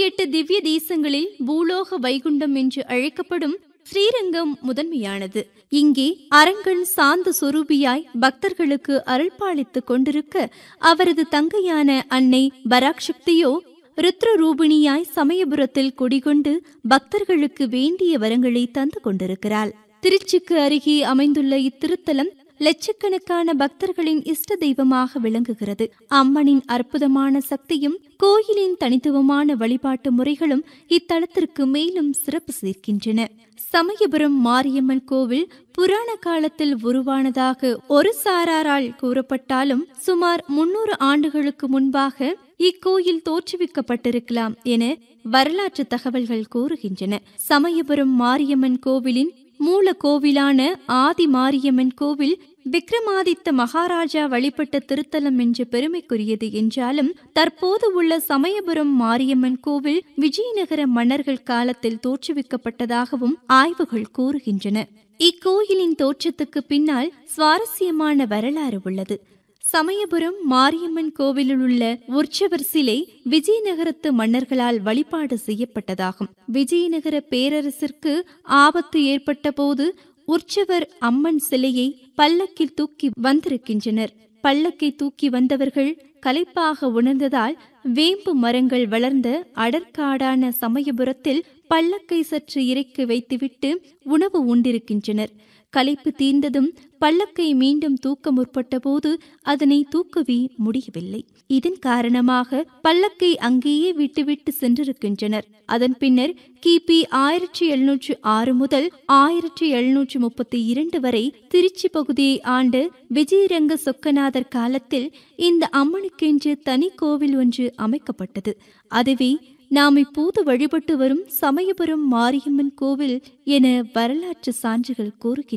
எட்டு திவ்ய தேசங்களில் பூலோக வைகுண்டம் என்று அழைக்கப்படும் ஸ்ரீரங்கம் முதன்மையானது இங்கே அரங்கன் சாந்த சொரூபியாய் பக்தர்களுக்கு அருள்பாலித்துக் கொண்டிருக்க அவரது தங்கையான அன்னை பராக்சக்தியோ ருத்ர ரூபிணியாய் சமயபுரத்தில் குடிகொண்டு பக்தர்களுக்கு வேண்டிய வரங்களை தந்து கொண்டிருக்கிறாள் திருச்சிக்கு அருகே அமைந்துள்ள இத்திருத்தலம் லட்சக்கணக்கான பக்தர்களின் இஷ்ட தெய்வமாக விளங்குகிறது அம்மனின் அற்புதமான சக்தியும் கோயிலின் தனித்துவமான வழிபாட்டு முறைகளும் இத்தலத்திற்கு மேலும் சிறப்பு சேர்க்கின்றன சமயபுரம் மாரியம்மன் கோவில் புராண காலத்தில் உருவானதாக ஒரு சாராரால் கூறப்பட்டாலும் சுமார் முன்னூறு ஆண்டுகளுக்கு முன்பாக இக்கோயில் தோற்றுவிக்கப்பட்டிருக்கலாம் என வரலாற்று தகவல்கள் கூறுகின்றன சமயபுரம் மாரியம்மன் கோவிலின் மூல கோவிலான ஆதி மாரியம்மன் கோவில் விக்ரமாதித்த மகாராஜா வழிபட்ட திருத்தலம் என்று பெருமைக்குரியது என்றாலும் தற்போது உள்ள சமயபுரம் மாரியம்மன் கோவில் விஜயநகர மன்னர்கள் காலத்தில் தோற்றுவிக்கப்பட்டதாகவும் ஆய்வுகள் கூறுகின்றன இக்கோயிலின் தோற்றத்துக்கு பின்னால் சுவாரஸ்யமான வரலாறு உள்ளது சமயபுரம் மாரியம்மன் கோவிலில் உள்ள உற்சவர் சிலை விஜயநகரத்து மன்னர்களால் வழிபாடு செய்யப்பட்டதாகும் விஜயநகர பேரரசிற்கு ஆபத்து ஏற்பட்ட போது உற்சவர் அம்மன் சிலையை பல்லக்கில் தூக்கி வந்திருக்கின்றனர் பல்லக்கை தூக்கி வந்தவர்கள் களைப்பாக உணர்ந்ததால் வேம்பு மரங்கள் வளர்ந்த அடற்காடான சமயபுரத்தில் பல்லக்கை சற்று இறக்கி வைத்துவிட்டு உணவு உண்டிருக்கின்றனர் களைப்பு தீர்ந்ததும் பல்லக்கை மீண்டும் தூக்க முற்பட்ட போது அதனை தூக்கவே முடியவில்லை இதன் காரணமாக பல்லக்கை அங்கேயே விட்டுவிட்டு சென்றிருக்கின்றனர் அதன் பின்னர் கிபி ஆயிரத்தி எழுநூற்று ஆறு முதல் ஆயிரத்தி எழுநூற்று முப்பத்தி இரண்டு வரை திருச்சி பகுதியை ஆண்டு விஜயரங்க சொக்கநாதர் காலத்தில் இந்த அம்மனுக்கென்று தனி கோவில் ஒன்று அமைக்கப்பட்டது அதுவே நாம் இப்போது வழிபட்டு வரும் சமயபுரம் மாரியம்மன் கோவில் என வரலாற்று சான்றுகள் கூறுகின்றன